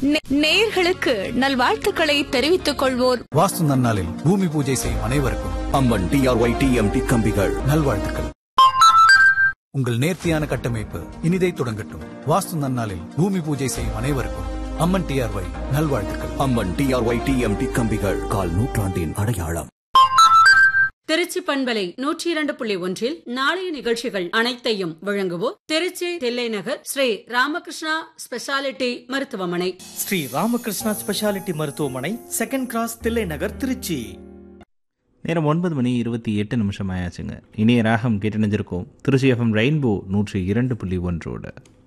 நே- நேயர்களுக்கு நல்வாழ்த்துக்களை தெரிவித்துக் கொள்வோர் வாஸ்து நன்னாளில் பூமி பூஜை செய்யும் அனைவருக்கும் அம்மன் டிஆர்ஒய் டிஎம்டி கம்பிகள் நல்வாழ்த்துக்கள் உங்கள் நேர்த்தியான கட்டமைப்பு இனிதை தொடங்கட்டும் வாஸ்து நன்னாளில் பூமி பூஜை செய்யும் அனைவருக்கும் அம்மன் டிஆர்ஒய் நல்வாழ்த்துக்கள் அம்மன் டிஆர்ஒய் டிஎம்டி கம்பிகள் கால் நூற்றாண்டின் அடையாளம் திருச்சி பண்பலை நூற்றி இரண்டு புள்ளி ஒன்றில் நாளைய நிகழ்ச்சிகள் அனைத்தையும் வழங்குவோர் திருச்சி தில்லை நகர் ஸ்ரீ ராமகிருஷ்ணா ஸ்பெஷாலிட்டி மருத்துவமனை ஸ்ரீ ராமகிருஷ்ணா ஸ்பெஷாலிட்டி மருத்துவமனை செகண்ட் கிராஸ் தில்லை நகர் திருச்சி நேரம் ஒன்பது மணி இருபத்தி எட்டு நிமிஷம் ஆயாச்சுங்க இனிய ராகம் கேட்டு நினைஞ்சிருக்கோம் திருச்சி எஃப்எம் ரெயின்போ நூற்றி இரண்டு புள்ளி ஒன்றோடு